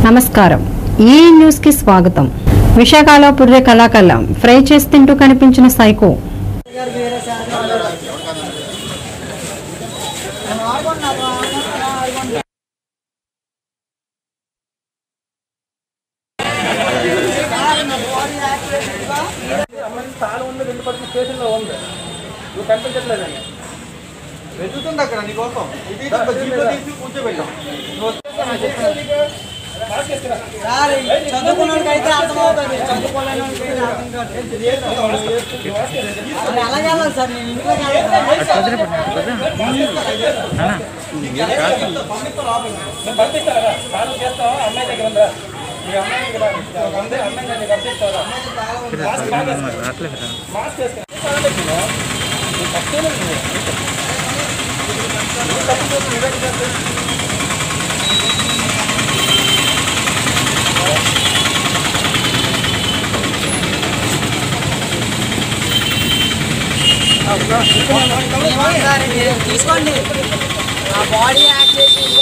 నమస్కారం ఈ న్యూస్ కి స్వాగతం విశాఖలో పుర్రె కళాకళం ఫ్రై చేసి తింటూ కనిపించిన సైకో స్థానం ఉంది రెండు పక్కన స్టేషన్లో ఉంది నువ్వు కనిపించట్లేదండి వెతుకుతుంది అక్కడ నీకోసం ఇది జీప్లో తీసి కూర్చోబెట్టాం నువ్వు సార్ చదువుకున్నోడికైతే అర్థమవుతుంది చదువుకోలేనోడికైతే అర్థం కాదు అది అలాగే వెళ్ళాలి సార్ నేను ఇంట్లోకి వెళ్ళాలి. నువ్వు పంపిస్తారా స్థానం చేస్తావా అమ్మాయి దగ్గర ఉందా మీ అమ్మాయి దగ్గర ఉంది అమ్మాయి దగ్గర పంపిస్తావా మాస్క్ మాస్క్ మాస్క్ వేసుకున్నా నువ్వు తప్పేలేదు నువ్వు. నువ్వు తప్పు చేస్తున్నావు, నువ్వే చేస్తున్నావు. ఏమో సార్ ఇది తీసుకోండి ఆ బాడీ యాక్ట్ చేసి